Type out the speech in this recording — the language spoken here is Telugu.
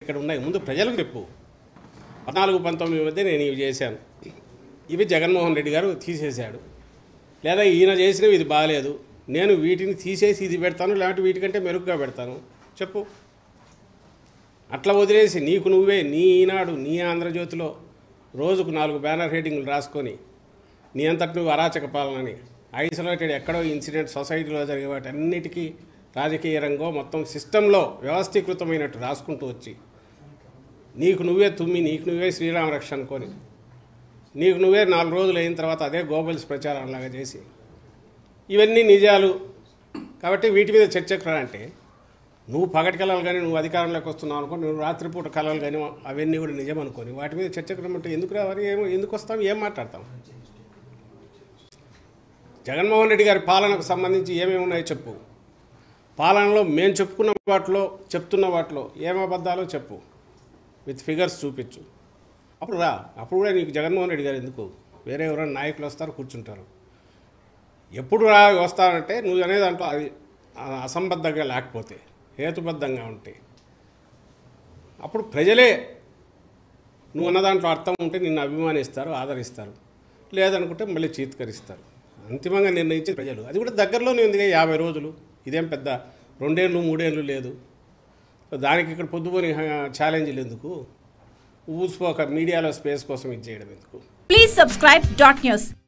ఇక్కడ ఉన్నాయి ముందు ప్రజలకు చెప్పు పద్నాలుగు పంతొమ్మిది మధ్య నేను ఇవి చేశాను ఇవి జగన్మోహన్ రెడ్డి గారు తీసేశాడు లేదా ఈయన చేసినవి ఇది బాగాలేదు నేను వీటిని తీసేసి ఇది పెడతాను లేకపోతే వీటికంటే మెరుగ్గా పెడతాను చెప్పు అట్లా వదిలేసి నీకు నువ్వే నీ ఈనాడు నీ ఆంధ్రజ్యోతిలో రోజుకు నాలుగు బ్యానర్ హెడ్డింగ్లు రాసుకొని నీ అంతటి నువ్వు అరాచక పాలనని ఐసోలేటెడ్ ఎక్కడో ఇన్సిడెంట్ సొసైటీలో జరిగే వాటి అన్నిటికీ రాజకీయ రంగం మొత్తం సిస్టంలో వ్యవస్థీకృతమైనట్టు రాసుకుంటూ వచ్చి నీకు నువ్వే తుమ్మి నీకు నువ్వే శ్రీరామ రక్ష అనుకొని నీకు నువ్వే నాలుగు రోజులు అయిన తర్వాత అదే గోబల్స్ ప్రచారంలాగా చేసి ఇవన్నీ నిజాలు కాబట్టి వీటి మీద చర్చకు రా అంటే నువ్వు పగటి కళలు కానీ నువ్వు అధికారంలోకి వస్తున్నావు అనుకో నువ్వు రాత్రిపూట కళలు కానీ అవన్నీ కూడా నిజం అనుకొని వాటి మీద చర్చకు రమ్మంటే ఎందుకు రావాలి ఏమో ఎందుకు వస్తాం ఏం మాట్లాడతాం జగన్మోహన్ రెడ్డి గారి పాలనకు సంబంధించి ఏమేమి ఉన్నాయో చెప్పు పాలనలో మేము చెప్పుకున్న వాటిలో చెప్తున్న వాటిలో ఏం అబద్ధాలో చెప్పు విత్ ఫిగర్స్ చూపించు అప్పుడు రా అప్పుడు కూడా నీకు జగన్మోహన్ రెడ్డి గారు ఎందుకు వేరే ఎవరైనా నాయకులు వస్తారు కూర్చుంటారు ఎప్పుడు రా వస్తారంటే నువ్వు అనే దాంట్లో అది ఆ- అసంబద్ధంగా లేకపోతే హేతుబద్ధంగా ఉంటే అప్పుడు ప్రజలే నువ్వు అన్న దాంట్లో అర్థం ఉంటే నిన్ను అభిమానిస్తారు ఆదరిస్తారు లేదనుకుంటే మళ్ళీ చీత్కరిస్తారు అంతిమంగా నిర్ణయించే ప్రజలు అది కూడా దగ్గరలోనే ఉంది యాభై రోజులు ఇదేం పెద్ద రెండేళ్ళు మూడేళ్ళు లేదు సో దానికి ఇక్కడ పొద్దుపోని ఛాలెంజ్లు ఎందుకు ఊసిపోక మీడియాలో స్పేస్ కోసం ఇది చేయడం ఎందుకు Please subscribe dot news.